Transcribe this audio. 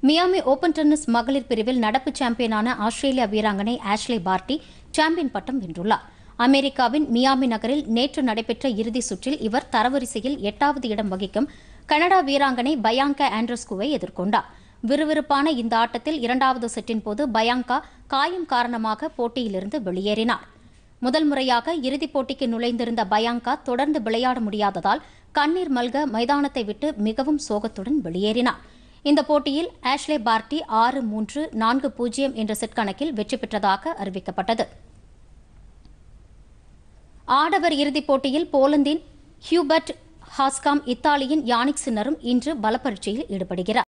Miami open tennis மகளிர் பிரிவில் நடப்பு சாம்பியனான ஆஸ்திரேலிய வீராங்கனை ஆஷ்லே பார்ட்டி சாம்பியன் பட்டம் வென்றுள்ளார் அமெரிக்காவின் மியாமி நகரில் நேற்று நடைபெற்ற இறுதிச் சுற்றில் இவர் தரவரிசையில் எட்டாவது இடம் வகிக்கும் கனடா வீராங்கனை பயாங்கா ஆண்ட்ரஸ்குவை எதிர்கொண்டார் விறுவிறுப்பான இந்த ஆட்டத்தில் இரண்டாவது செட்டின் போது பயாங்கா காயம் காரணமாக போட்டியிலிருந்து வெளியேறினார் முதல் முறையாக இறுதிப் போட்டிக்கு நுழைந்திருந்த பயாங்கா தொடர்ந்து விளையாட முடியாததால் கண்ணீர் மல்க மைதானத்தை விட்டு மிகவும் சோகத்துடன் வெளியேறினார் இந்த போட்டியில் ஆஷ்லே பார்ட்டி ஆறு மூன்று நான்கு பூஜ்ஜியம் என்ற செட் கணக்கில் வெற்றி பெற்றதாக அறிவிக்கப்பட்டது ஆடவர் இறுதிப் போட்டியில் போலந்தின் ஹியூபர்ட் ஹாஸ்காம் இத்தாலியின் யானிக் சின்னரும் இன்று பலப்பரீட்சையில் ஈடுபடுகிறார்